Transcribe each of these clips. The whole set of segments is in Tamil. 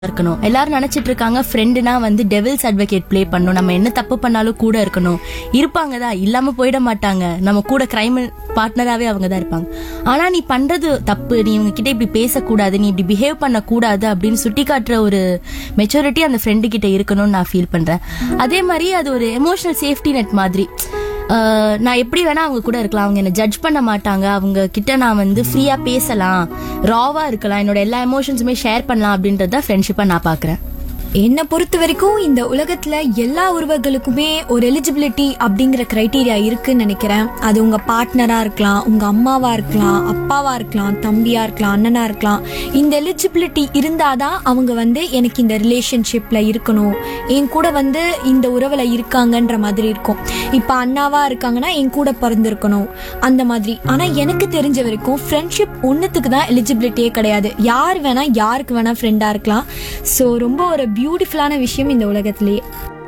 இருக்கணும் எல்லாரும் நினைச்சிட்டு இருக்காங்க ஃப்ரெண்டுனா வந்து டெவில்ஸ் அட்வொகேட் ப்ளே பண்ணணும் நம்ம என்ன தப்பு பண்ணாலும் கூட இருக்கணும் இருப்பாங்க தான் இல்லாம போயிட மாட்டாங்க நம்ம கூட கிரைம் பார்ட்னராகவே அவங்க தான் இருப்பாங்க ஆனா நீ பண்றது தப்பு நீ இவங்க கிட்ட இப்படி பேசக்கூடாது நீ இப்படி பிஹேவ் பண்ணக்கூடாது அப்படின்னு சுட்டி காட்டுற ஒரு மெச்சூரிட்டி அந்த ஃப்ரெண்டு கிட்ட இருக்கணும்னு நான் ஃபீல் பண்றேன் அதே மாதிரி அது ஒரு எமோஷனல் சேஃப்டி நெட் மாதிரி ஆஹ் நான் எப்படி வேணா அவங்க கூட இருக்கலாம் அவங்க என்ன ஜட்ஜ் பண்ண மாட்டாங்க அவங்க கிட்ட நான் வந்து ஃப்ரீயா பேசலாம் ராவா இருக்கலாம் என்னோட எல்லா எமோஷன்ஸுமே ஷேர் பண்ணலாம் அப்படின்றத ஃப்ரெண்ட்ஷிப்பா நான் பாக்குறேன் என்னை பொறுத்த வரைக்கும் இந்த உலகத்துல எல்லா உறவுகளுக்குமே ஒரு எலிஜிபிலிட்டி அப்படிங்கிற கிரைட்டீரியா இருக்குன்னு நினைக்கிறேன் அது உங்க பார்ட்னரா இருக்கலாம் உங்க அம்மாவா இருக்கலாம் அப்பாவா இருக்கலாம் தம்பியா இருக்கலாம் அண்ணனா இருக்கலாம் இந்த எலிஜிபிலிட்டி இருந்தாதான் அவங்க வந்து எனக்கு இந்த ரிலேஷன்ஷிப்ல இருக்கணும் என் கூட வந்து இந்த உறவுல இருக்காங்கன்ற மாதிரி இருக்கும் இப்ப அண்ணாவா இருக்காங்கன்னா என் கூட பிறந்திருக்கணும் அந்த மாதிரி ஆனா எனக்கு தெரிஞ்ச வரைக்கும் ஃப்ரெண்ட்ஷிப் ஒன்றுத்துக்கு தான் எலிஜிபிலிட்டியே கிடையாது யார் வேணா யாருக்கு வேணா ஃப்ரெண்டா இருக்கலாம் ஸோ ரொம்ப ஒரு பியூட்டிஃபுல்லான விஷயம் இந்த உலகத்திலேயே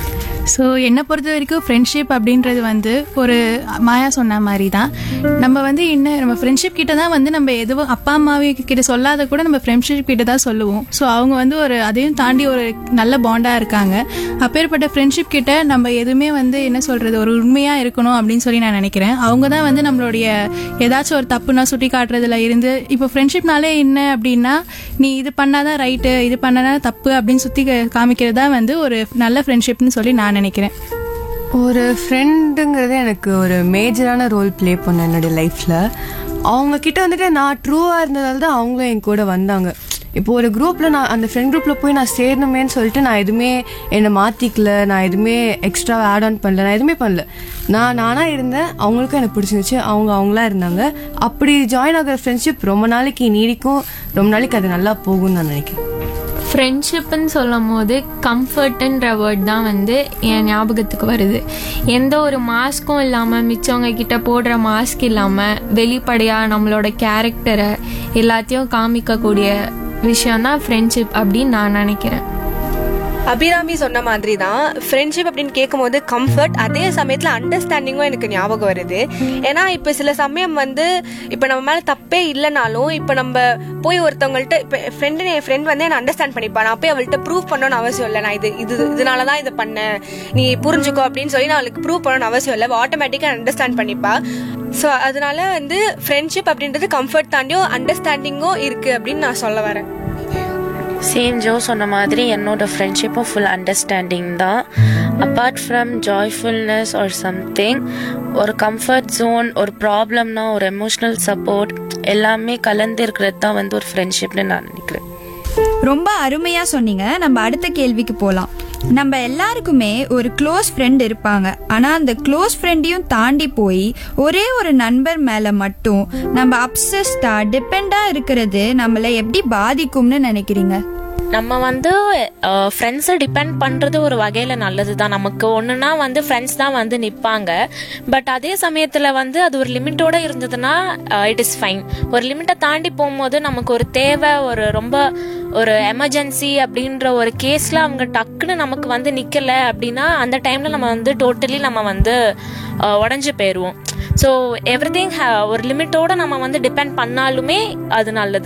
ஸோ என்னை பொறுத்த வரைக்கும் ஃப்ரெண்ட்ஷிப் அப்படின்றது வந்து ஒரு மாயா சொன்ன மாதிரி தான் நம்ம வந்து இன்னும் நம்ம ஃப்ரெண்ட்ஷிப் கிட்ட தான் வந்து நம்ம எதுவும் அப்பா அம்மாவே கிட்ட சொல்லாத கூட நம்ம ஃப்ரெண்ட்ஷிப் கிட்ட தான் சொல்லுவோம் ஸோ அவங்க வந்து ஒரு அதையும் தாண்டி ஒரு நல்ல பாண்டாக இருக்காங்க அப்பேற்பட்ட ஃப்ரெண்ட்ஷிப் கிட்ட நம்ம எதுவுமே வந்து என்ன சொல்கிறது ஒரு உண்மையாக இருக்கணும் அப்படின்னு சொல்லி நான் நினைக்கிறேன் அவங்க தான் வந்து நம்மளுடைய ஏதாச்சும் ஒரு தப்புனா சுட்டி காட்டுறதுல இருந்து இப்போ ஃப்ரெண்ட்ஷிப்னாலே என்ன அப்படின்னா நீ இது பண்ணாதான் ரைட்டு இது பண்ணாதான் தப்பு அப்படின்னு சுற்றி காமிக்கிறது தான் வந்து ஒரு நல்ல ஃப்ரெண்ட்ஷிப்னு சொல்லி நான் நினைக்கிறேன் ஒரு ஃப்ரெண்டுங்கிறது எனக்கு ஒரு மேஜரான ரோல் ப்ளே பண்ண என்னுடைய லைஃப்பில் அவங்க கிட்ட வந்துட்டு நான் ட்ரூவாக இருந்ததால தான் அவங்களும் என் கூட வந்தாங்க இப்போ ஒரு குரூப்பில் நான் அந்த ஃப்ரெண்ட் குரூப்பில் போய் நான் சேரணுமேன்னு சொல்லிட்டு நான் எதுவுமே என்னை மாற்றிக்கல நான் எதுவுமே எக்ஸ்ட்ரா ஆட் ஆன் பண்ணல நான் எதுவுமே பண்ணல நான் நானாக இருந்தேன் அவங்களுக்கும் எனக்கு பிடிச்சிருந்துச்சு அவங்க அவங்களா இருந்தாங்க அப்படி ஜாயின் ஆகிற ஃப்ரெண்ட்ஷிப் ரொம்ப நாளைக்கு நீடிக்கும் ரொம்ப நாளைக்கு அது நல்லா போகும்னு நான் நினைக்கிறேன் ஃப்ரெண்ட்ஷிப்னு சொல்லும் போது கம்ஃபர்ட்ன்ற வேர்ட் தான் வந்து என் ஞாபகத்துக்கு வருது எந்த ஒரு மாஸ்க்கும் இல்லாமல் மிச்சவங்க கிட்ட போடுற மாஸ்க் இல்லாமல் வெளிப்படையாக நம்மளோட கேரக்டரை எல்லாத்தையும் காமிக்கக்கூடிய விஷயம் தான் ஃப்ரெண்ட்ஷிப் அப்படின்னு நான் நினைக்கிறேன் அபிராமி சொன்ன மாதிரி தான் ஃப்ரெண்ட்ஷிப் அப்படின்னு கேட்கும்போது கம்ஃபர்ட் அதே சமயத்தில் அண்டர்ஸ்டாண்டிங்கும் எனக்கு ஞாபகம் வருது ஏன்னா இப்போ சில சமயம் வந்து இப்போ நம்ம மேலே தப்பே இல்லைனாலும் இப்போ நம்ம போய் ஒருத்தவங்கள்ட்ட இப்போ ஃப்ரெண்டு என் ஃப்ரெண்ட் வந்து என்ன அண்டர்ஸ்டாண்ட் பண்ணிப்பா நான் போய் அவள்கிட்ட ப்ரூவ் பண்ணணும்னு அவசியம் இல்லை நான் இது இது இதனால தான் இதை பண்ணேன் நீ புரிஞ்சுக்கோ அப்படின்னு சொல்லி நான் அவளுக்கு ப்ரூவ் பண்ணணும்னு அவசியம் இல்லை ஆட்டோமேட்டிக்காக அண்டர்ஸ்டாண்ட் பண்ணிப்பா ஸோ அதனால வந்து ஃப்ரெண்ட்ஷிப் அப்படின்றது கம்ஃபர்ட் தாண்டியும் அண்டர்ஸ்டாண்டிங்கும் இருக்குது அப்படின்னு நான் சொல்ல வரேன் சேம் ஜோ சொன்ன மாதிரி என்னோட ஃப்ரெண்ட்ஷிப்பும் ஃபுல் அண்டர்ஸ்டாண்டிங் தான் அப்பார்ட் ஃப்ரம் ஜாய்ஃபுல்னஸ் ஒரு சம்திங் ஒரு கம்ஃபர்ட் ஜோன் ஒரு ப்ராப்ளம்னா ஒரு எமோஷ்னல் சப்போர்ட் எல்லாமே கலந்து இருக்கிறது தான் வந்து ஒரு ஃப்ரெண்ட்ஷிப்னு நான் நினைக்கிறேன் ரொம்ப அருமையா சொன்னீங்க நம்ம அடுத்த கேள்விக்கு போலாம் நம்ம எல்லாருக்குமே ஒரு க்ளோஸ் ஃப்ரெண்ட் இருப்பாங்க ஆனா அந்த க்ளோஸ் ஃப்ரெண்டையும் தாண்டி போய் ஒரே ஒரு நண்பர் மேல மட்டும் நம்ம அப்சஸ்டா டிபெண்டா இருக்கிறது நம்மள எப்படி பாதிக்கும்னு நினைக்கிறீங்க நம்ம வந்து ஃப்ரெண்ட்ஸை டிபெண்ட் பண்ணுறது ஒரு வகையில் நல்லது தான் நமக்கு ஒன்றுனா வந்து ஃப்ரெண்ட்ஸ் தான் வந்து நிற்பாங்க பட் அதே சமயத்தில் வந்து அது ஒரு லிமிட்டோட இருந்ததுன்னா இட் இஸ் ஃபைன் ஒரு லிமிட்டை தாண்டி போகும்போது நமக்கு ஒரு தேவை ஒரு ரொம்ப ஒரு எமர்ஜென்சி அப்படின்ற ஒரு கேஸில் அவங்க டக்குன்னு நமக்கு வந்து நிற்கலை அப்படின்னா அந்த டைமில் நம்ம வந்து டோட்டலி நம்ம வந்து உடஞ்சி போயிடுவோம் ஸோ எவ்ரி திங் ஒரு லிமிட்டோட நம்ம வந்து டிபெண்ட் பண்ணாலுமே அது நல்லது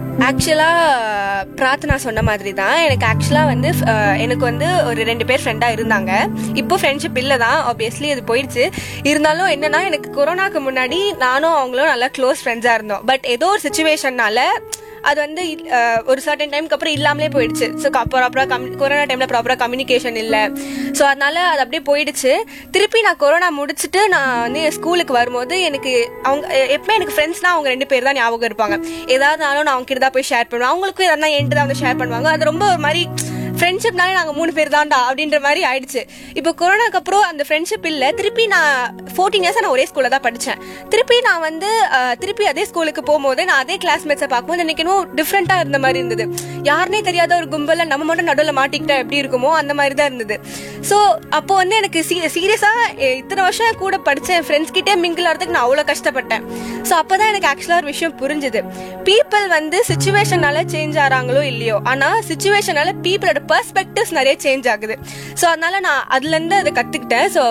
ஆக்சுவலாக பிரார்த்தனா சொன்ன மாதிரி தான் எனக்கு ஆக்சுவலாக வந்து அஹ், எனக்கு வந்து ஒரு ரெண்டு பேர் ஃப்ரெண்டாக இருந்தாங்க இப்போ ஃப்ரெண்ட்ஷிப் இல்லை தான் ஆப்வியஸ்லி அது போயிடுச்சு இருந்தாலும் என்னன்னா எனக்கு கொரோனாக்கு முன்னாடி நானும் அவங்களும் நல்லா க்ளோஸ் ஃப்ரெண்ட்ஸாக இருந்தோம் பட் ஏதோ ஒரு சுச்சுவேஷன்னால அது வந்து இல்- அஹ், ஒரு சர்டன் டைம்க்கு அப்புறம் இல்லாமலே போயிடுச்சு ஸோ ப்ராப்பராக கம் கொரோனா டைமில் ப்ராப்பராக கம்யூனிகேஷன் இல்லை ஸோ அதனால அது அப்படியே போயிடுச்சு திருப்பி நான் கொரோனா முடிச்சுட்டு நான் வந்து என் ஸ்கூலுக்கு வரும்போது எனக்கு அவங்க எ- எப்பவுமே எனக்கு ஃப்ரெண்ட்ஸ்னா அவங்க ரெண்டு பேர் தான் ஞாபகம் இருப்பாங்க ஏதாவதுனாலும் நான் அவங்க கிட்ட தான் போய் ஷேர் பண்ணுவேன் அவங்களுக்கும் எதாவது என்கிட்ட தான் வந்து ஷேர் பண்ணுவாங்க அது ரொம்ப ஒரு மாதிரி ஃப்ரெண்ட்ஷிப்னாலே நாங்கள் மூணு பேர் தான்டா அப்படின்ற மாதிரி ஆயிடுச்சு இப்போ கொரோனாக்கு அப்புறம் அந்த ஃப்ரெண்ட்ஷிப் இல்லை திருப்பி நான் ஃபோர்டீன் இயர்ஸ் நான் ஒரே ஸ்கூலில் தான் படித்தேன் திருப்பி நான் வந்து அஹ், திருப்பி அதே ஸ்கூலுக்கு போகும்போது நான் அதே கிளாஸ்மேட்ஸை பார்க்கும்போது எனக்கு இன்னும் டிஃப்ரெண்ட்டாக இருந்த மாதிரி இருந்தது யாருனே தெரியாத ஒரு கும்பலில் நம்ம மட்டும் நடுவில் மாட்டிக்கிட்டா எப்படி இருக்குமோ அந்த மாதிரி தான் இருந்தது ஸோ அப்போ வந்து எனக்கு சீ சீரியஸாக இத்தனை வருஷம் கூட படித்த என் ஃப்ரெண்ட்ஸ் கிட்டே மிங்கிள் ஆகிறதுக்கு நான் அவ்வளோ கஷ்டப்பட்டேன் ஸோ அப்போ தான் எனக்கு ஆக்சுவலாக ஒரு விஷயம் புரிஞ்சுது பீப்புள் வந்து சுச்சுவேஷனால சேஞ்ச் ஆகிறாங்களோ இல்லையோ ஆனால் சுச்சுவேஷனால பீப்புளோட பர்ஸ்பெக்டிவ்ஸ் நிறைய சேஞ்ச் ஆகுது ஸோ அதனால நான் அதுலேருந்து அதை கற்றுக்கிட்டேன் ஸோ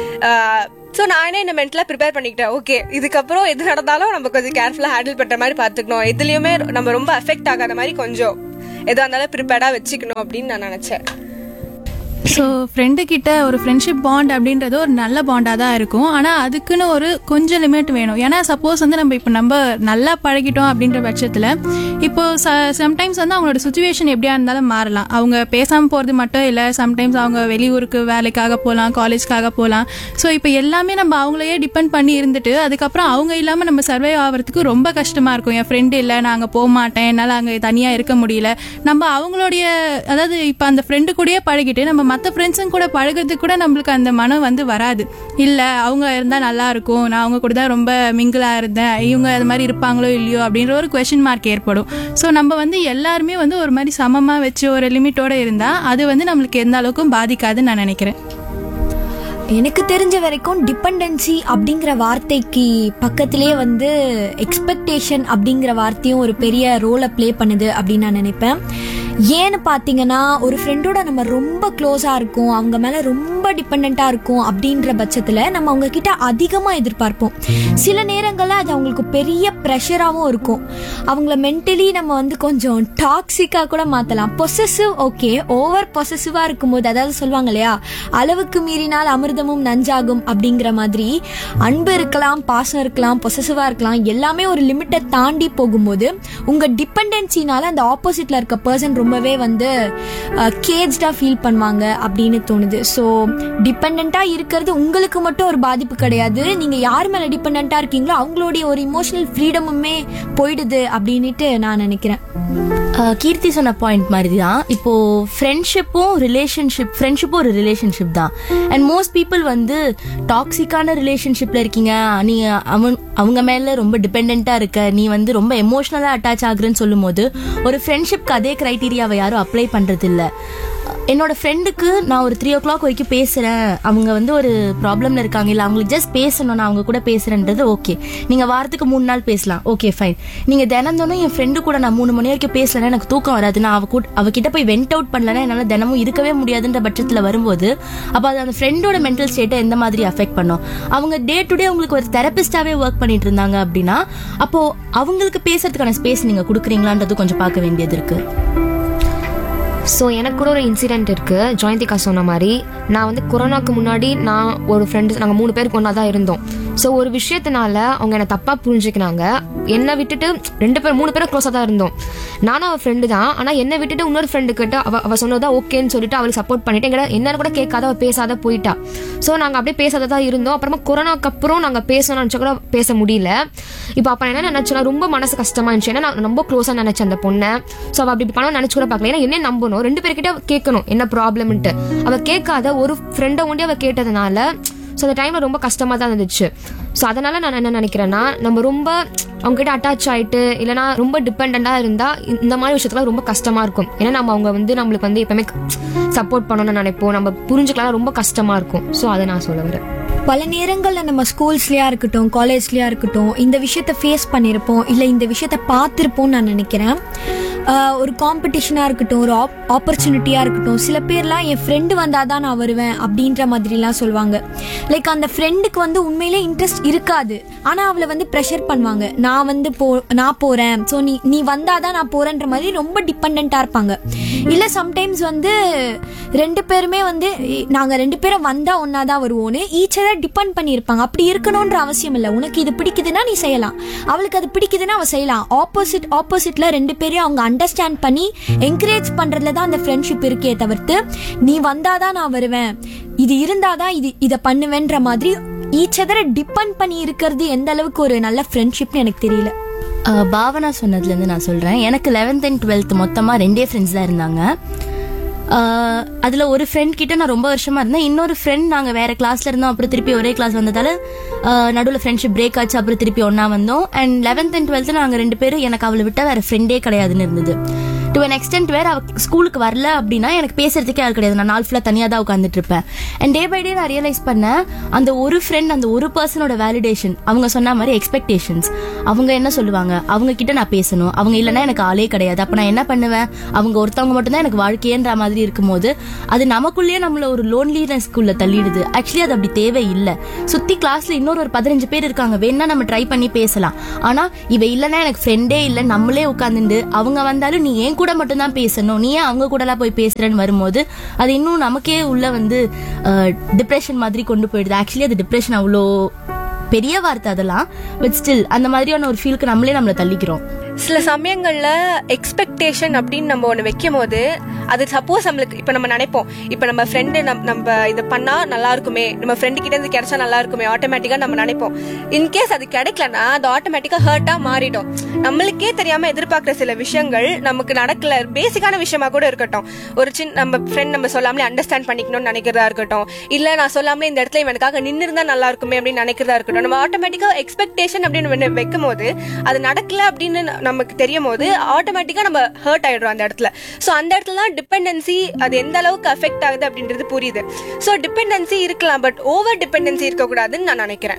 ஸோ நானே இந்த மென்டலாக ப்ரிப்பேர் பண்ணிக்கிட்டேன் ஓகே இதுக்கப்புறம் எது நடந்தாலும் நம்ம கொஞ்சம் கேர்ஃபுல்லாக ஹேண்டில் பண்ணுற மாதிரி பார்த்துக்கணும் எதுலேயுமே நம்ம ரொம்ப அஃபெக்ட் ஆகாத மாதிரி கொஞ்சம் எதுவாக இருந்தாலும் ப்ரிப்பேர்டாக வச்சுக்கணும் அப்படின்னு நான் நினச்சேன் ஸோ ஃப்ரெண்டு கிட்ட ஒரு ஃப்ரெண்ட்ஷிப் பாண்ட் அப்படின்றது ஒரு நல்ல பாண்டாக தான் இருக்கும் ஆனால் அதுக்குன்னு ஒரு கொஞ்சம் லிமிட் வேணும் ஏன்னா சப்போஸ் வந்து நம்ம இப்போ நம்ம நல்லா பழகிட்டோம் அப்படின்ற பட்சத்தில் இப்போ சம்டைம்ஸ் வந்து அவங்களோட சுச்சுவேஷன் எப்படியா இருந்தாலும் மாறலாம் அவங்க பேசாமல் போகிறது மட்டும் இல்லை சம்டைம்ஸ் அவங்க வெளியூருக்கு வேலைக்காக போகலாம் காலேஜ்க்காக போகலாம் ஸோ இப்போ எல்லாமே நம்ம அவங்களையே டிபெண்ட் பண்ணி இருந்துட்டு அதுக்கப்புறம் அவங்க இல்லாமல் நம்ம சர்வை ஆகிறதுக்கு ரொம்ப கஷ்டமாக இருக்கும் என் ஃப்ரெண்டு இல்லை நான் அங்கே போக மாட்டேன் என்னால் அங்கே தனியாக இருக்க முடியல நம்ம அவங்களுடைய அதாவது இப்போ அந்த ஃப்ரெண்டு கூடயே பழகிட்டு நம்ம மற்ற ஃப்ரெண்ட்ஸுங்க கூட பழகுறதுக்கு கூட நம்மளுக்கு அந்த மனம் வந்து வராது இல்லை அவங்க இருந்தால் நல்லா இருக்கும் நான் அவங்க கூட தான் ரொம்ப மிங்கிளாக இருந்தேன் இவங்க அது மாதிரி இருப்பாங்களோ இல்லையோ அப்படின்ற ஒரு கொஷின் மார்க் ஏற்படும் ஸோ நம்ம வந்து எல்லாருமே வந்து ஒரு மாதிரி சமமாக வச்சு ஒரு லிமிட்டோட இருந்தால் அது வந்து நம்மளுக்கு எந்த அளவுக்கும் பாதிக்காதுன்னு நான் நினைக்கிறேன் எனக்கு தெரிஞ்ச வரைக்கும் டிபெண்டன்சி அப்படிங்கிற வார்த்தைக்கு பக்கத்திலேயே வந்து எக்ஸ்பெக்டேஷன் அப்படிங்கிற வார்த்தையும் ஒரு பெரிய ரோலை ப்ளே பண்ணுது அப்படின்னு நான் நினைப்பேன் ஏன்னு பார்த்தீங்கன்னா ஒரு ஃப்ரெண்டோட நம்ம ரொம்ப க்ளோஸாக இருக்கும் அவங்க மேலே ரொம்ப டிபெண்ட்டாக இருக்கும் அப்படின்ற பட்சத்தில் நம்ம அவங்க கிட்ட அதிகமாக எதிர்பார்ப்போம் சில நேரங்களில் அது அவங்களுக்கு பெரிய ப்ரெஷராகவும் இருக்கும் அவங்கள மென்டலி நம்ம வந்து கொஞ்சம் டாக்ஸிக்காக கூட மாற்றலாம் பொசசிவ் ஓகே ஓவர் பொசசிவாக இருக்கும்போது அதாவது சொல்லுவாங்க இல்லையா அளவுக்கு மீறினால் அமிர்தமும் நஞ்சாகும் அப்படிங்கிற மாதிரி அன்பு இருக்கலாம் பாசம் இருக்கலாம் பொசசிவாக இருக்கலாம் எல்லாமே ஒரு லிமிட்டை தாண்டி போகும்போது உங்கள் டிபெண்டன்சினால அந்த ஆப்போசிட்டில் இருக்க பர்சன் ரொம்பவே வந்து கேஜ்டாக ஃபீல் பண்ணுவாங்க அப்படின்னு தோணுது ஸோ டிபெண்ட்டாக இருக்கிறது உங்களுக்கு மட்டும் ஒரு பாதிப்பு கிடையாது நீங்கள் யார் மேலே டிபெண்ட்டாக இருக்கீங்களோ அவங்களுடைய ஒரு இமோஷனல் ஃப்ரீடமுமே போயிடுது அப்படின்ட்டு நான் நினைக்கிறேன் அஹ் கீர்த்தி சொன்ன பாயிண்ட் மாதிரி தான் இப்போ ஃப்ரெண்ட்ஷிப்பும் ரிலேஷன்ஷிப் ஃப்ரெண்ட்ஷிப்பும் ஒரு ரிலேஷன்ஷிப் தான் அண்ட் மோஸ்ட் பீப்புள் வந்து டாக்ஸிக்கான ரிலேஷன்ஷிப்ல இருக்கீங்க நீ அவன் அவங்க மேல ரொம்ப டிபெண்டா இருக்க நீ வந்து ரொம்ப எமோஷனலா அட்டாச் ஆகுறேன்னு சொல்லும்போது ஒரு ஃப்ரெண்ட்ஷிப்க்கு அதே கிரைட்டீரியாவை யாரும் அப்ளை பண்றது இல்ல என்னோட ஃப்ரெண்டுக்கு நான் ஒரு த்ரீ ஓ கிளாக் வரைக்கும் பேசுறேன் அவங்க வந்து ஒரு ப்ராப்ளம்ல இருக்காங்க இல்ல அவங்களுக்கு ஜஸ்ட் பேசணும் நான் அவங்க கூட பேசுறேன்றது ஓகே நீங்க வாரத்துக்கு மூணு நாள் பேசலாம் ஓகே ஃபைன் நீங்க தினந்தோனும் என் ஃப்ரெண்டு கூட நான் மூணு மணி வரைக்கும் பேசலன்னா எனக்கு தூக்கம் வராது நான் அவ கூட அவகிட்ட போய் வெண்ட் அவுட் பண்ணலன்னா என்னால தினமும் இருக்கவே முடியாதுன்ற பட்சத்துல வரும்போது அப்ப அது அந்த ஃப்ரெண்டோட மென்டல் ஸ்டேட்டை எந்த மாதிரி அஃபெக்ட் பண்ணும் அவங்க டே டு டே உங்களுக்கு ஒரு தெரபிஸ்டாவே ஒர்க் பண்ணிட்டு இருந்தாங்க அப்படின்னா அப்போ அவங்களுக்கு பேசுறதுக்கான ஸ்பேஸ் நீங்க கொடுக்குறீங்களான்றது கொஞ்சம் பார்க்க வேண்டியது இருக்கு ஸோ எனக்கு கூட ஒரு இன்சிடென்ட் இருக்கு ஜெயந்திகா சொன்ன மாதிரி நான் வந்து கொரோனாக்கு முன்னாடி நான் ஒரு ஃப்ரெண்டு நாங்கள் மூணு பேருக்கு ஒன்றா தான் இருந்தோம் ஸோ ஒரு விஷயத்தினால அவங்க என்னை தப்பாக புரிஞ்சுக்கினாங்க என்னை விட்டுட்டு ரெண்டு பேர் மூணு பேரும் க்ளோஸாக தான் இருந்தோம் நானும் அவள் ஃப்ரெண்டு தான் ஆனால் என்னை விட்டுட்டு இன்னொரு ஃப்ரெண்டு கிட்ட அவ அவள் சொன்னதா ஓகேன்னு சொல்லிட்டு அவளுக்கு சப்போர்ட் பண்ணிட்டு எங்களை என்னன்னு கூட கேட்காத அவள் பேசாத போயிட்டா ஸோ நாங்கள் அப்படியே பேசாத தான் இருந்தோம் அப்புறமா கொரோனாக்கு அப்புறம் நாங்கள் பேசணும்னு நினச்சா கூட பேச முடியல இப்போ அப்போ என்ன நினச்சேன்னா ரொம்ப மனசு கஷ்டமா இருந்துச்சு ஏன்னா நான் ரொம்ப க்ளோஸாக நினச்சேன் அந்த பொண்ணை ஸோ அவள் அப்படி பண்ண நினச்சி கூட பார்க்கல ஏன்னா என்ன நம்பணும் ரெண்டு பேர்கிட்ட அவ கேட்கணும் என்ன ப்ராப்ளம்ன்ட்டு அவள் கேட்காத ஒரு ஃப்ரெண்டை ஒண்டி அவள் கேட்டதுனால ஸோ அந்த டைம்ல ரொம்ப கஷ்டமா தான் இருந்துச்சு ஸோ அதனால நான் என்ன நினைக்கிறேன்னா நம்ம ரொம்ப அவங்க கிட்ட அட்டாச் ஆயிட்டு இல்லைனா ரொம்ப டிபெண்டா இருந்தா இந்த மாதிரி விஷயத்துல ரொம்ப கஷ்டமா இருக்கும் ஏன்னா நம்ம அவங்க வந்து நம்மளுக்கு வந்து எப்பவுமே சப்போர்ட் பண்ணணும்னு நினைப்போம் நம்ம புரிஞ்சுக்கலாம் ரொம்ப கஷ்டமா இருக்கும் ஸோ அதை நான் சொல்ல வரேன் பல நேரங்களில் நம்ம ஸ்கூல்ஸ்லயா இருக்கட்டும் காலேஜ்லயா இருக்கட்டும் இந்த விஷயத்த ஃபேஸ் பண்ணியிருப்போம் இல்லை இந்த விஷயத்த பார்த்துருப்போம்னு நான் நினைக்கிறேன் ஆஹ் ஒரு காம்படிஷனாக இருக்கட்டும் ஒரு ஆப் ஆப்பர்ச்சுனிட்டியாக இருக்கட்டும் சில பேர்லாம் என் ஃப்ரெண்டு வந்தால் தான் நான் வருவேன் அப்படின்ற மாதிரிலாம் சொல்லுவாங்க லைக் அந்த ஃப்ரெண்டுக்கு வந்து உண்மையிலே இன்ட்ரெஸ்ட் இருக்காது ஆனால் அவளை வந்து ப்ரெஷர் பண்ணுவாங்க நான் வந்து போ நான் போகிறேன் ஸோ நீ நீ வந்தால் தான் நான் போகிறேன்ற மாதிரி ரொம்ப டிபெண்ட்டாக இருப்பாங்க இல்லை சம்டைம்ஸ் வந்து ரெண்டு பேருமே வந்து நாங்கள் ரெண்டு பேரும் வந்தால் ஒன்றா தான் வருவோன்னு ஈச் அதர் டிபெண்ட் பண்ணியிருப்பாங்க அப்படி இருக்கணுன்ற அவசியம் இல்லை உனக்கு இது பிடிக்குதுன்னா நீ செய்யலாம் அவளுக்கு அது பிடிக்குதுன்னா அவள் செய்யலாம் ஆப்போசிட் ஆப்போசிட்ல ரெண்டு பேரையும் அவங்க அண்டர்ஸ்டாண்ட் பண்ணி என்கரேஜ் பண்றதுல தான் அந்த ஃப்ரெண்ட்ஷிப் இருக்கே தவிர்த்து நீ வந்தாதான் நான் வருவேன் இது இருந்தாதான் இது இதை பண்ணுவேன்ற மாதிரி ஈச் அதரை டிபெண்ட் பண்ணி இருக்கிறது எந்த அளவுக்கு ஒரு நல்ல ஃப்ரெண்ட்ஷிப்னு எனக்கு தெரியல அஹ் பாவனா சொன்னதுலேருந்து நான் சொல்கிறேன் எனக்கு லெவன்த் அண்ட் டுவெல்த் மொத்தமாக ரெண்டே ஃப்ரெண்ட்ஸ் தான் இருந்தாங்க அஹ் அதுல ஒரு ஃப்ரெண்ட் கிட்ட நான் ரொம்ப வருஷமா இருந்தேன் இன்னொரு ஃப்ரெண்ட் நாங்க வேற கிளாஸ்ல இருந்தோம் அப்புறம் திருப்பி ஒரே கிளாஸ் வந்ததால அஹ் நடுவுல ஃப்ரெண்ட்ஷிப் பிரேக் ஆச்சு அப்புறம் திருப்பி ஒண்ணா வந்தோம் அண்ட் லெவன்த் அண்ட் டுவெல்த் நாங்க ரெண்டு பேரும் எனக்கு அவளை விட்டா வேற ஃப்ரெண்டே கிடையாதுன்னு இருந்தது டு an extent வேற அவ ஸ்கூலுக்கு வரல அப்படின்னா எனக்கு பேசுறதுக்கே ஆள் கிடையாது நான் நாள் ஃபுல்லா தனியா தான் உட்காந்துட்டு இருப்பேன் அண்ட் டே பை டே நான் ரியலைஸ் பண்ணேன் அந்த ஒரு ஃப்ரெண்ட் அந்த ஒரு பர்சனோட வேலிடேஷன் அவங்க சொன்ன மாதிரி எக்ஸ்பெக்டேஷன்ஸ் அவங்க என்ன சொல்லுவாங்க அவங்க கிட்ட நான் பேசணும் அவங்க இல்லைன்னா எனக்கு ஆளே கிடையாது அப்ப நான் என்ன பண்ணுவேன் அவங்க ஒருத்தவங்க மட்டும்தான் எனக்கு வாழ்க்கையன்ற மாதிரி இருக்கும்போது அது நமக்குள்ளேயே நம்மள ஒரு லோன்லினஸ்க்குள்ள தள்ளிடுது ஆக்சுவலி அது அப்படி தேவை இல்லை சுத்தி கிளாஸ்ல இன்னொரு ஒரு பதினஞ்சு பேர் இருக்காங்க வேணா நம்ம ட்ரை பண்ணி பேசலாம் ஆனா இவ இல்லைன்னா எனக்கு ஃப்ரெண்டே இல்லை நம்மளே உட்காந்துட்டு அவங்க வந்தாலும் நீ ஏன் கூட கூட மட்டும்தான் பேசணும் நீ ஏன் அவங்க கூடலாம் போய் பேசுறேன்னு வரும்போது அது இன்னும் நமக்கே உள்ள வந்து டிப்ரெஷன் மாதிரி கொண்டு போயிடுது ஆக்சுவலி அது டிப்ரெஷன் அவ்வளோ பெரிய வார்த்தை அதெல்லாம் பட் ஸ்டில் அந்த மாதிரியான ஒரு ஃபீலுக்கு நம்மளே நம்மளை தள்ளிக்கிறோம் சில சமயங்கள்ல எக்ஸ்பெக்டேஷன் அப்படின்னு நம்ம ஒன்று வைக்கும் போது அது சப்போஸ் நம்மளுக்கு இப்போ நம்ம நினைப்போம் இப்போ நம்ம ஃப்ரெண்டு நம்ம இதை பண்ணா நல்லா இருக்குமே நம்ம ஃப்ரெண்டு கிட்ட இருந்து கிடைச்சா நல்லா இருக்குமே ஆட்டோமேட்டிக்கா நம்ம நினைப்போம் இன்கேஸ் அது கிடைக்கலனா அது ஆட்டோமேட்டிக்கா ஹர்ட்டா மாறிடும் நம்மளுக்கே தெரியாம எதிர்பார்க்குற சில விஷயங்கள் நமக்கு நடக்கல பேசிக்கான விஷயமா கூட இருக்கட்டும் ஒரு சின்ன நம்ம ஃப்ரெண்ட் நம்ம சொல்லாமலே அண்டர்ஸ்டாண்ட் பண்ணிக்கணும்னு நினைக்கிறதா இருக்கட்டும் இல்ல நான் சொல்லாமலே இந்த இடத்துல இவனுக்காக நின்று இருந்தா நல்லா இருக்குமே அப்படின்னு நினைக்கிறதா இருக்கட்டும் நம்ம ஆட்டோமேட்டிக்கா எக்ஸ்பெக்டேஷன் அப்படின்னு ஒண்ணு வைக்கும் போது அது நடக்கல அப்படின்னு நமக்கு தெரியும் போது ஆட்டோமேட்டிக்கா நம்ம ஹர்ட் ஆயிடுறோம் அந்த இடத்துல ஸோ அந்த இடத்துல தான் டிபெண்டன்சி அது எந்த அளவுக்கு அஃபெக்ட் ஆகுது அப்படின்றது புரியுது ஸோ டிபெண்டன்சி இருக்கலாம் பட் ஓவர் டிபெண்டன்சி இருக்கக்கூடாதுன்னு நான் நினைக்கிறேன்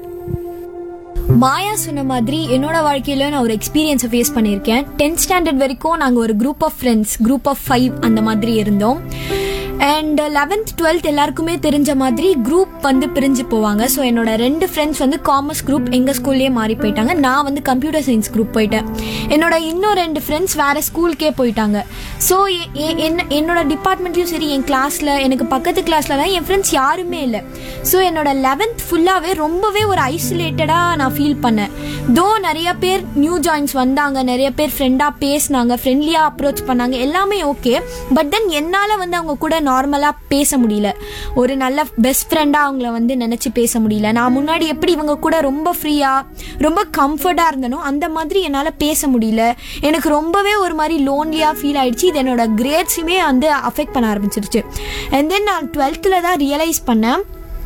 மாயா சொன்ன மாதிரி என்னோட வாழ்க்கையில நான் ஒரு எக்ஸ்பீரியன்ஸை ஃபேஸ் பண்ணியிருக்கேன் டென்த் ஸ்டாண்டர்ட் வரைக்கும் நாங்கள் ஒரு group of friends group of five அந்த மாதிரி இருந்தோம் அண்ட் லெவன்த் டுவெல்த் எல்லாருக்குமே தெரிஞ்ச மாதிரி குரூப் வந்து பிரிஞ்சு போவாங்க ஸோ என்னோட ரெண்டு ஃப்ரெண்ட்ஸ் வந்து காமர்ஸ் குரூப் எங்கள் ஸ்கூல்லேயே மாறி போயிட்டாங்க நான் வந்து கம்ப்யூட்டர் சயின்ஸ் குரூப் போயிட்டேன் என்னோட இன்னும் ரெண்டு ஃப்ரெண்ட்ஸ் வேற ஸ்கூலுக்கே போயிட்டாங்க ஸோ என்ன என்னோட டிபார்ட்மெண்ட்லையும் சரி என் கிளாஸில் எனக்கு பக்கத்து கிளாஸ்லலாம் என் ஃப்ரெண்ட்ஸ் யாருமே இல்லை ஸோ என்னோட லெவன்த் ஃபுல்லாகவே ரொம்பவே ஒரு ஐசோலேட்டடாக நான் ஃபீல் பண்ணேன் தோ நிறைய பேர் நியூ ஜாயின்ஸ் வந்தாங்க நிறைய பேர் ஃப்ரெண்டாக பேசினாங்க ஃப்ரெண்ட்லியாக அப்ரோச் பண்ணாங்க எல்லாமே ஓகே பட் தென் என்னால் வந்து அவங்க கூட நார்மலாக பேச முடியல ஒரு நல்ல பெஸ்ட் ஃப்ரெண்டாக அவங்கள வந்து நினச்சி பேச முடியல நான் முன்னாடி எப்படி இவங்க கூட ரொம்ப ஃப்ரீயாக ரொம்ப கம்ஃபர்டாக இருந்தனோ அந்த மாதிரி என்னால் பேச முடியல எனக்கு ரொம்பவே ஒரு மாதிரி லோன்லியாக ஃபீல் ஆயிடுச்சு இது என்னோட கிரேட்ஸுமே வந்து அஃபெக்ட் பண்ண ஆரம்பிச்சிருச்சு அண்ட் தென் நான் டுவெல்த்தில் தான் ரியலைஸ் பண்ணேன்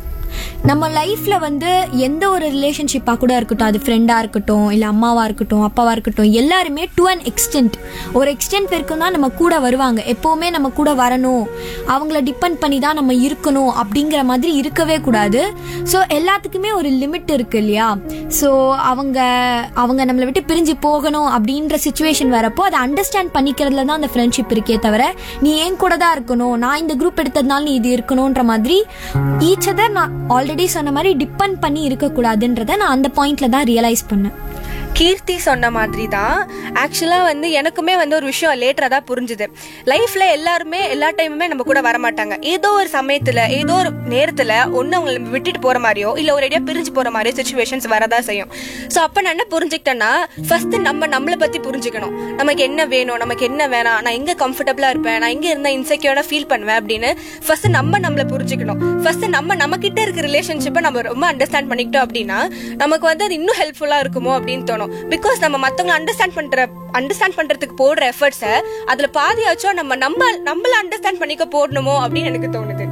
நம்ம லைஃப்ல வந்து எந்த ஒரு ரிலேஷன்ஷிப்பாக கூட இருக்கட்டும் அது ஃப்ரெண்டாக இருக்கட்டும் இல்லை அம்மாவா இருக்கட்டும் அப்பாவா இருக்கட்டும் எல்லாருமே டு அன் எக்ஸ்டென்ட் ஒரு எக்ஸ்டென்ட் வரைக்கும் தான் நம்ம கூட வருவாங்க எப்போவுமே நம்ம கூட வரணும் அவங்கள டிபெண்ட் பண்ணி தான் நம்ம இருக்கணும் அப்படிங்கிற மாதிரி இருக்கவே கூடாது ஸோ எல்லாத்துக்குமே ஒரு லிமிட் இருக்கு இல்லையா ஸோ அவங்க அவங்க நம்மளை விட்டு பிரிஞ்சு போகணும் அப்படின்ற சுச்சுவேஷன் வரப்போ அதை அண்டர்ஸ்டாண்ட் பண்ணிக்கிறதுல தான் அந்த ஃப்ரெண்ட்ஷிப் இருக்கே தவிர நீ என் கூட தான் இருக்கணும் நான் இந்த குரூப் எடுத்ததுனால நீ இது இருக்கணுன்ற மாதிரி ஈச் அதர் நான் ஆல்ரெடி சொன்ன மாதிரி டிபெண்ட் பண்ணி இருக்கக்கூடாதுன்றத நான் அந்த பாயிண்ட்ல தான் ரியலைஸ் பண்ணேன் கீர்த்தி சொன்ன மாதிரி தான் ஆக்சுவலாக வந்து எனக்குமே வந்து ஒரு விஷயம் லேட்டராக தான் புரிஞ்சுது லைஃப்ல எல்லாருமே எல்லா டைமுமே நம்ம கூட வர மாட்டாங்க ஏதோ ஒரு சமயத்துல ஏதோ ஒரு நேரத்துல ஒன்று அவங்களை விட்டுட்டு போற மாதிரியோ இல்லை ஒரு ஐடியா பிரிஞ்சு போற மாதிரியோ சுச்சுவேஷன்ஸ் வரதான் செய்யும் ஸோ அப்போ நான் என்ன புரிஞ்சுக்கிட்டேன்னா ஃபர்ஸ்ட் நம்ம நம்மளை பத்தி புரிஞ்சுக்கணும் நமக்கு என்ன வேணும் நமக்கு என்ன வேணாம் நான் எங்க கம்ஃபர்டபுளா இருப்பேன் நான் எங்க இருந்தா இன்செக்யூர்டா ஃபீல் பண்ணுவேன் அப்படின்னு ஃபர்ஸ்ட் நம்ம நம்மளை புரிஞ்சுக்கணும் ஃபர்ஸ்ட் நம்ம நம்ம கிட்ட இருக்க ரிலேஷன்ஷிப்பை நம்ம ரொம்ப அண்டர்ஸ்டாண்ட் பண்ணிக்கிட்டோம் அப்படின்னா நமக்கு வந்து அது இன்னும் ஹெல்ப்ஃபுல்லா இருக்குமோ அப்படின்னு தோணும் பிகாஸ் நம்ம மத்தவங்களை அண்டர்ஸ்டாண்ட் பண்ற அண்டர்ஸ்டாண்ட் பண்றதுக்கு போடுற எஃபர்ட்ஸை அதுல பாதியாச்சும் நம்ம நம்ம நம்மள அண்டர்ஸ்டாண்ட் பண்ணிக்க போடணுமோ அப்படின்னு எனக்கு தோணுது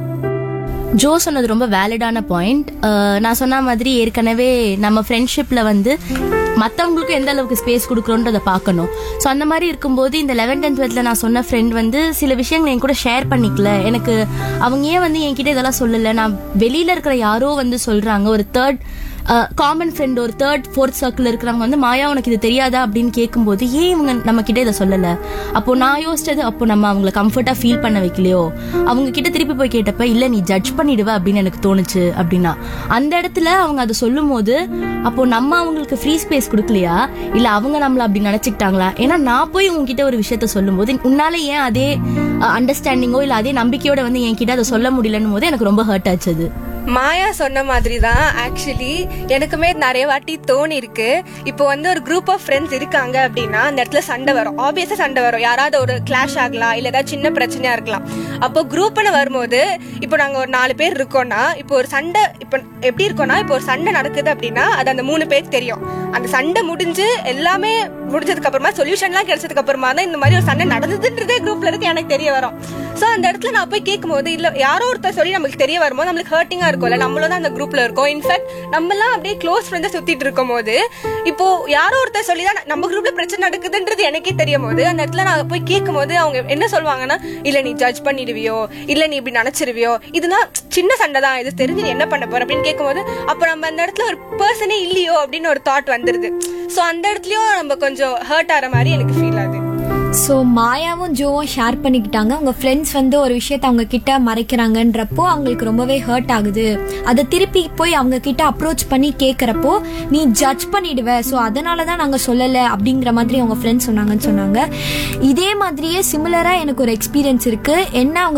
ஜோ சொன்னது ரொம்ப வேலிடான பாயிண்ட் நான் சொன்ன மாதிரி ஏற்கனவே நம்ம ஃப்ரெண்ட்ஷிப்ல வந்து மற்றவங்களுக்கும் எந்த அளவுக்கு ஸ்பேஸ் கொடுக்குறோன்றதை பார்க்கணும் ஸோ அந்த மாதிரி இருக்கும்போது இந்த லெவன்த் அண்ட் டுவெல்த்தில் நான் சொன்ன ஃப்ரெண்ட் வந்து சில விஷயங்களை என் கூட ஷேர் பண்ணிக்கல எனக்கு அவங்க ஏன் வந்து என்கிட்ட இதெல்லாம் சொல்லலை நான் வெளியில இருக்கிற யாரோ வந்து சொல்றாங்க ஒரு தேர்ட் காமன் ஃப்ரெண்ட் ஒரு தேர்ட் ஃபோர்த் சர்க்கிள் இருக்கிறவங்க வந்து மாயா உனக்கு இது தெரியாதா அப்படின்னு கேட்கும்போது ஏன் இவங்க நம்ம கிட்ட இதை சொல்லலை அப்போ நான் யோசிச்சது அப்போ நம்ம அவங்கள கம்ஃபர்ட்டா ஃபீல் பண்ண வைக்கலையோ அவங்க கிட்ட திருப்பி போய் கேட்டப்ப இல்ல நீ ஜட்ஜ் பண்ணிடுவ அப்படின்னு எனக்கு தோணுச்சு அப்படின்னா அந்த இடத்துல அவங்க அதை சொல்லும் போது அப்போ நம்ம அவங்களுக்கு ஃப்ரீ ஸ்பேஸ் கொடுக்கலையா இல்ல அவங்க நம்மள அப்படி நினைச்சுக்கிட்டாங்களா ஏன்னா நான் போய் உங்ககிட்ட ஒரு விஷயத்த சொல்லும் போது உன்னால ஏன் அதே அண்டர்ஸ்டாண்டிங்கோ இல்ல அதே நம்பிக்கையோட வந்து என்கிட்ட அதை சொல்ல முடியலன்னு போது எனக்கு ரொம்ப ஹர்ட் ஆச்சு அது மாயா சொன்ன மாதிரி தான் ஆக்சுவலி எனக்குமே நிறைய வாட்டி தோணி இருக்கு இப்போ வந்து ஒரு குரூப் ஆஃப் ஃப்ரெண்ட்ஸ் இருக்காங்க அப்படின்னா அந்த இடத்துல சண்டை வரும் ஆப்வியஸா சண்டை வரும் யாராவது ஒரு கிளாஷ் ஆகலாம் இல்ல ஏதாவது சின்ன பிரச்சனையா இருக்கலாம் அப்போ குரூப்னு வரும்போது இப்போ நாங்க ஒரு நாலு பேர் இருக்கோம்னா இப்போ ஒரு சண்டை இப்போ எப்படி இருக்கோம்னா இப்போ ஒரு சண்டை நடக்குது அப்படின்னா அது அந்த மூணு பேருக்கு தெரியும் அந்த சண்டை முடிஞ்சு எல்லாமே முடிஞ்சதுக்கு அப்புறமா சொல்யூஷன்லாம் கிடைச்சதுக்கு அப்புறமா தான் இந்த மாதிரி ஒரு சண்டை நடந்ததுன்றதே குரூப்ல இருக்கு எனக்கு தெரிய வரும் சோ அந்த இடத்துல நான் போய் கேட்கும்போது இல்ல யாரோ ஒருத்தர் சொல்லி நமக்கு தெரிய வரும்போது நம்மளுக்கு ஹர்ட்டிங்கா இருக்கும்ல நம்மளும் தான் அந்த குரூப்ல இருக்கோம் இன்ஃபேக்ட் நம்மலாம் அப்படியே க்ளோஸ் ஃப்ரெண்ட்ஸ் சுத்திட்டு இருக்கும் போது இப்போ யாரோ ஒருத்தர் சொல்லி தான் நம்ம குரூப்ல பிரச்சனை நடக்குதுன்றது எனக்கே தெரியும் போது அந்த இடத்துல நான் போய் கேட்கும் போது அவங்க என்ன சொல்லுவாங்கன்னா இல்ல நீ ஜட்ஜ் பண்ணிடுவியோ இல்ல நீ இப்படி நினைச்சிருவியோ இதுதான் சின்ன சண்டை தான் இது தெரிஞ்சு நீ என்ன பண்ண போற அப்படின்னு கேட்கும்போது அப்ப நம்ம அந்த இடத்துல ஒரு பர்சனே இல்லையோ அப்படின்னு ஒரு தாட் வந்துருது சோ அந்த இடத்துலயும் நம்ம கொஞ்சம் ஹர்ட் ஆற மாதிரி எனக்கு ஃபீல் ஆகுது ஸோ மாயாவும் ஜோவும் ஷேர் பண்ணிக்கிட்டாங்க உங்க ஃப்ரெண்ட்ஸ் வந்து ஒரு விஷயத்த அவங்க கிட்ட மறைக்கிறாங்கன்றப்போ அவங்களுக்கு ரொம்பவே ஹர்ட் ஆகுது அதை திருப்பி போய் அவங்க கிட்ட அப்ரோச் பண்ணி கேட்குறப்போ நீ ஜட்ஜ் பண்ணிடுவ ஸோ அதனால தான் நாங்கள் சொல்லலை அப்படிங்கிற மாதிரி அவங்க ஃப்ரெண்ட்ஸ் சொன்னாங்கன்னு சொன்னாங்க இதே மாதிரியே சிமிலராக எனக்கு ஒரு எக்ஸ்பீரியன்ஸ் இருக்கு என்ன அவங்க